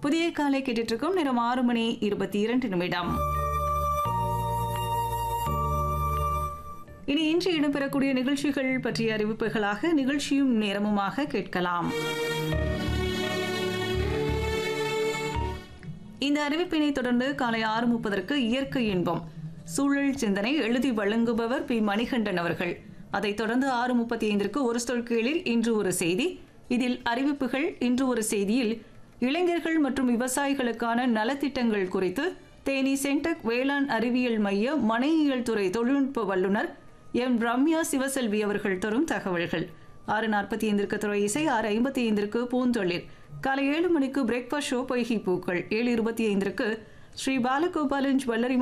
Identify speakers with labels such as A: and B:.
A: புதிய காலை கேட்டுட்டு இருக்கோம் நேரம் ஆறு மணி இருபத்தி இரண்டு நிமிடம் இனி இன்று இடம்பெறக்கூடிய நிகழ்ச்சிகள் பற்றிய அறிவிப்புகளாக நிகழ்ச்சியும் நேரமுமாக கேட்கலாம் இந்த அறிவிப்பினை தொடர்ந்து காலை ஆறு முப்பதற்கு இயற்கை இன்பம் சூழல் சிந்தனை எழுதி வழங்குபவர் பி மணிகண்டன் அவர்கள் அதைத் தொடர்ந்து ஆறு முப்பத்தி ஐந்திற்கு ஒரு சொல் கீழில் இன்று ஒரு செய்தி இதில் அறிவிப்புகள் இன்று ஒரு செய்தியில் இளைஞர்கள் மற்றும் விவசாயிகளுக்கான நலத்திட்டங்கள் குறித்து தேனி சென்டக் வேளாண் அறிவியல் மைய மனையியல் துறை தொழில்நுட்ப வல்லுநர் எம் ரம்யா சிவசெல்வி அவர்கள் தரும் தகவல்கள் ஆறு நாற்பத்தி ஐந்திற்கு துறை இசை ஆறு ஐம்பத்தி ஐந்திற்கு பூந்தொழில் காலை ஏழு மணிக்கு பிரேக்ஃபாஸ்ட் ஷோ பொய்கி பூக்கள் ஏழு இருபத்தி ஐந்திற்கு ஸ்ரீ பாலகோபாலன் ஜுவல்லரி